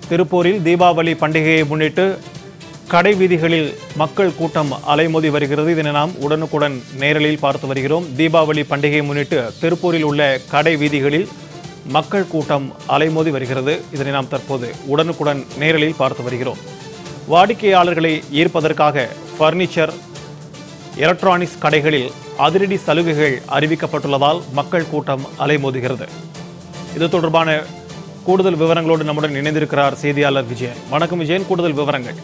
திருப்பூரில் தீபாவளி பண்டிகையை முன்னிட்டு கடை வீதிகளில் மக்கள் கூட்டம் அலைமோதி வருகிறது இதனை நாம் உடனுக்குடன் நேரலில் பார்த்து வருகிறோம் தீபாவளி பண்டிகையை முன்னிட்டு திருப்பூரில் உள்ள கடை வீதிகளில் மக்கள் கூட்டம் அலைமோதி வருகிறது இதனை நாம் தற்போது உடனுக்குடன் நேரலில் பார்த்து வருகிறோம் வாடிக்கையாளர்களை ஈர்ப்பதற்காக ஃபர்னிச்சர் எலக்ட்ரானிக்ஸ் கடைகளில் அதிரடி சலுகைகள் அறிவிக்கப்பட்டுள்ளதால் மக்கள் கூட்டம் அலைமோதுகிறது இது தொடர்பான கூடுதல் விவரங்களோடு நம்முடன் இணைந்திருக்கிறார் செய்தியாளர் விஜயன் வணக்கம் விஜயன் கூடுதல் விவரங்கள்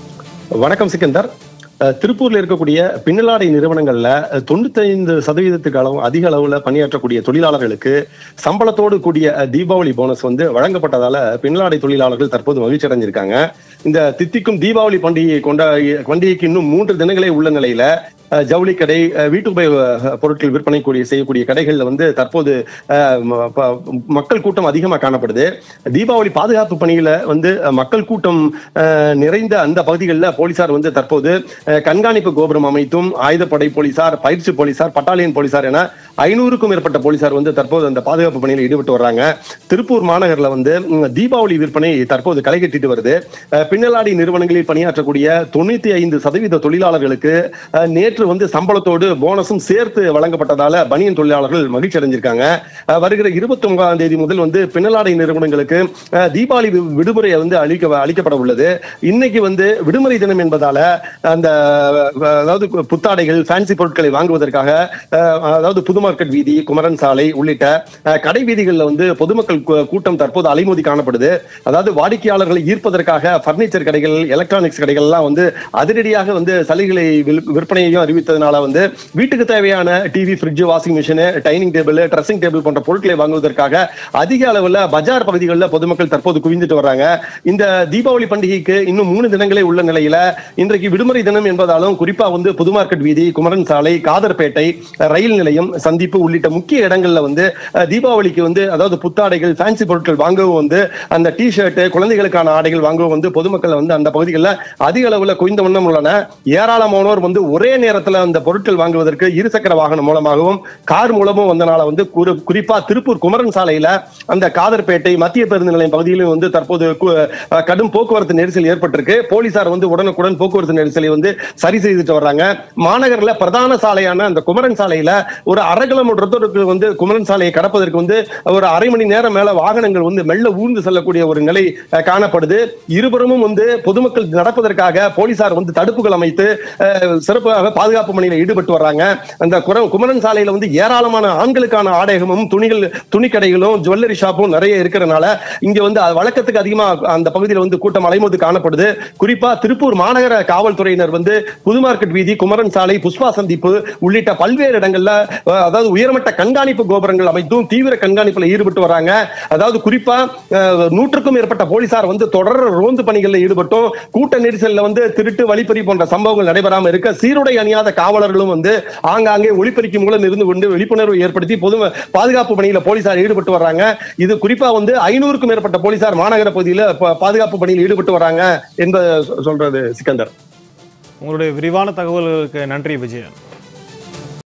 வணக்கம் சிக்கந்தர் அஹ், திருப்பூர்ல இருக்கக்கூடிய பின்னலாடை நிறுவனங்கள்ல அஹ், தொண்ணூத்தைந்து சதவீதத்துக்கு அளவு அதிக அளவுல பணியாற்றக்கூடிய தொழிலாளர்களுக்கு சம்பளத்தோடு கூடிய அஹ், தீபாவளி போனஸ் வந்து வழங்கப்பட்டதால பின்னலாடை தொழிலாளர்கள் தற்போது மகிழ்ச்சி அடைஞ்சிருக்காங்க இந்த தித்திக்கும் தீபாவளி பண்டிகையை கொண்ட பண்டிகைக்கு இன்னும் மூன்று தினங்களே உள்ள நிலையில அஹ், ஜவுளி கடை அஹ், வீட்டு உபயோக அஹ், பொருட்கள் விற்பனை கூடிய செய்யக்கூடிய கடைகள்ல வந்து தற்போது அஹ், ம- ப- மக்கள் கூட்டம் அதிகமா காணப்படுது தீபாவளி பாதுகாப்பு பணியில வந்து அஹ், மக்கள் கூட்டம் அஹ், நிறைந்த அந்த பகுதிகளில் போலீசார் வந்து தற்போது அஹ், கண்காணிப்பு கோபுரம் அமைத்தும் ஆயுதப்படை போலீசார் பயிற்சி போலீசார் பட்டாலியன் போலீசார் என ஐநூறுக்கும் மேற்பட்ட போலீசார் வந்து தற்போது அந்த பாதுகாப்பு பணியில் ஈடுபட்டு வர்றாங்க திருப்பூர் மாநகர்ல வந்து ம், தீபாவளி விற்பனை தற்போது களை கட்டிட்டு வருது அஹ், பின்னலாடி நிறுவனங்களில் பணியாற்றக்கூடிய தொண்ணூத்தி ஐந்து சதவீத தொழிலாளர்களுக்கு அஹ், நேற்று வந்து சம்பளத்தோடு போனஸும் சேர்த்து வழங்கப்பட்டதால பனியன் தொழிலாளர்கள் மகிழ்ச்சி அடைஞ்சிருக்காங்க அஹ், வருகிற இருபத்தி ஒன்பதாம் தேதி முதல் வந்து பின்னலாடை நிறுவனங்களுக்கு அஹ், தீபாவளி வி- விடுமுறை வந்து அளிக்க அளிக்கப்பட உள்ளது இன்னைக்கு வந்து விடுமுறை தினம் என்பதால அந்த அஹ், அதாவது புத்தாடைகள் ஃபேன்சி பொருட்களை வாங்குவதற்காக அஹ், அதாவது புது மார்க்கெட் வீதி குமரன் சாலை உள்ளிட்ட அஹ், கடை வீதிகளில் வந்து பொதுமக்கள் கூ- கூட்டம் தற்போது அலைமோதி காணப்படுது அதாவது வாடிக்கையாளர்களை ஈர்ப்பதற்காக பர்னிச்சர் கடைகள் எலக்ட்ரானிக்ஸ் கடைகள் எல்லாம் வந்து அதிரடியாக வந்து சலுகைகளை வில்- விற்பனையையும் அறிவித்ததுனால வந்து வீட்டுக்கு தேவையான TV fridge washing machine dining table dressing table போன்ற பொருட்களை வாங்குவதற்காக அதிக அளவில் பஜார் பகுதிகளில் பொதுமக்கள் தற்போது குவிந்துட்டு வர்றாங்க இந்த தீபாவளி பண்டிகைக்கு இன்னும் மூணு தினங்களே உள்ள நிலையில இன்றைக்கு விடுமுறை தினம் என்பதாலும் குறிப்பா வந்து புது மார்க்கெட் வீதி குமரன் சாலை காதர்பேட்டை ரயில் நிலையம் சந்திப்பு உள்ளிட்ட முக்கிய இடங்கள்ல வந்து அஹ், தீபாவளிக்கு வந்து அதாவது புத்தாடைகள் ஃபேன்சி பொருட்கள் வாங்கவும் வந்து அந்த டி ஷர்ட் குழந்தைகளுக்கான ஆடைகள் வாங்கவும் வந்து பொதுமக்கள் வந்து அந்த பகுதிகளில் அதிக அளவுல குவிந்த வண்ணம் உள்ளன ஏராளமானோர் வந்து ஒரே நேரத்துல அந்த பொருட்கள் வாங்குவதற்கு இருசக்கர வாகனம் மூலமாகவும் கார் மூலமும் வந்தனால வந்து குறி- குறிப்பா திருப்பூர் குமரன் சாலையில அந்த காதர்பேட்டை மத்திய பேருந்து நிலையம் பகுதியிலும் வந்து தற்போது கு- அஹ், கடும் போக்குவரத்து நெரிசல் ஏற்பட்டிருக்கு போலீசார் வந்து உடனுக்குடன் போக்குவரத்து நெரிசலை வந்து சரி செய்துட்டு வர்றாங்க மாநகர்ல பிரதான சாலையான அந்த குமரன் சாலையில ஒரு அரை கிலோமீட்டர் தூரத்துக்கு வந்து குமரன் சாலையை கடப்பதற்கு வந்து ஒரு அரை மணி நேரம் மேல வாகனங்கள் வந்து மெல்ல ஊர்ந்து செல்லக்கூடிய ஒரு நிலை அஹ், காணப்படுது இருபுறமும் வந்து பொதுமக்கள் நடப்பதற்காக போலீசார் வந்து தடுப்புகள் அமைத்து அஹ், சிறப்பாக பாதுகாப்பு பணியில் ஈடுபட்டு வர்றாங்க அந்த குர- குமரன் சாலையில வந்து ஏராளமான ஆண்களுக்கான ஆடையகமும் துணிகள் துணிக்கடைகளும் ஜுவல்லரி ஷாப்பும் நிறைய இருக்கிறனால இங்க வந்து அது வழக்கத்துக்கு அதிகமா அந்த பகுதியில் வந்து கூட்டம் அலைமோது காணப்படுது குறிப்பா திருப்பூர் மாநகர காவல்துறையினர் வந்து புது மார்க்கெட் வீதி குமரன் சாலை புஷ்பா சந்திப்பு உள்ளிட்ட பல்வேறு இடங்கள்ல அஹ், அதாவது உயர்மட்ட கண்காணிப்பு கோபுரங்கள் அமைத்தும் தீவிர கண்காணிப்புல ஈடுபட்டு வராங்க அதாவது குறிப்பா அஹ், நூற்றுக்கும் மேற்பட்ட போலீசார் வந்து தொடர் ரோந்து பணிகளில் ஈடுபட்டும் கூட்ட நெரிசல்ல வந்து திருட்டு வழிப்பறி போன்ற சம்பவங்கள் நடைபெறாம இருக்க சீருடை அணியாத காவலர்களும் வந்து ஆங்காங்கே ஒளிப்பெருக்கி மூலம் இருந்து கொண்டு விழிப்புணர்வு ஏற்படுத்தி பொது பாதுகாப்பு பணியில போலீசார் ஈடுபட்டு வர்றாங்க இது குறிப்பா வந்து ஐநூறுக்கும் மேற்பட்ட போலீசார் மாநகர பகுதியில ப- பாதுகாப்பு பணியில் ஈடுபட்டு வர்றாங்க என்பதை சொ- சொல்றது சிக்கந்தர் உங்களுடைய விரிவான தகவல்களுக்கு நன்றி விஜயன்